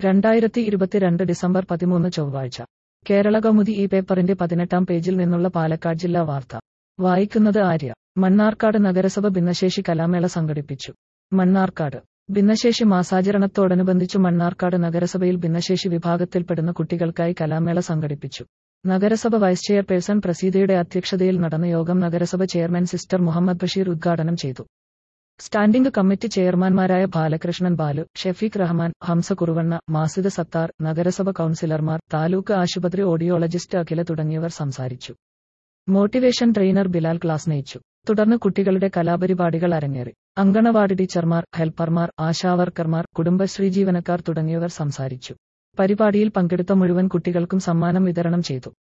രണ്ടായിരത്തി ഇരുപത്തിരണ്ട് ഡിസംബർ പതിമൂന്ന് ചൊവ്വാഴ്ച കേരള കൗമുദി ഈ പേപ്പറിന്റെ പതിനെട്ടാം പേജിൽ നിന്നുള്ള പാലക്കാട് ജില്ലാ വാർത്ത വായിക്കുന്നത് ആര്യ മണ്ണാർക്കാട് നഗരസഭ ഭിന്നശേഷി കലാമേള സംഘടിപ്പിച്ചു മണ്ണാർക്കാട് ഭിന്നശേഷി മാസാചരണത്തോടനുബന്ധിച്ചു മണ്ണാർക്കാട് നഗരസഭയിൽ ഭിന്നശേഷി വിഭാഗത്തിൽപ്പെടുന്ന കുട്ടികൾക്കായി കലാമേള സംഘടിപ്പിച്ചു നഗരസഭ വൈസ് ചെയർപേഴ്സൺ പ്രസീതയുടെ അധ്യക്ഷതയിൽ നടന്ന യോഗം നഗരസഭ ചെയർമാൻ സിസ്റ്റർ മുഹമ്മദ് ബഷീർ ഉദ്ഘാടനം ചെയ്തു സ്റ്റാൻഡിംഗ് കമ്മിറ്റി ചെയർമാൻമാരായ ബാലകൃഷ്ണൻ ബാലു ഷെഫീഖ് റഹ്മാൻ ഹംസ കുറുവണ്ണ മാസിദ് സത്താർ നഗരസഭ കൌൺസിലർമാർ താലൂക്ക് ആശുപത്രി ഓഡിയോളജിസ്റ്റ് അഖില തുടങ്ങിയവർ സംസാരിച്ചു മോട്ടിവേഷൻ ട്രെയിനർ ബിലാൽ ക്ലാസ് നയിച്ചു തുടർന്ന് കുട്ടികളുടെ കലാപരിപാടികൾ അരങ്ങേറി അങ്കണവാടി ടീച്ചർമാർ ഹെൽപ്പർമാർ ആശാവർക്കർമാർ കുടുംബശ്രീ ജീവനക്കാർ തുടങ്ങിയവർ സംസാരിച്ചു പരിപാടിയിൽ പങ്കെടുത്ത മുഴുവൻ കുട്ടികൾക്കും സമ്മാനം വിതരണം ചെയ്തു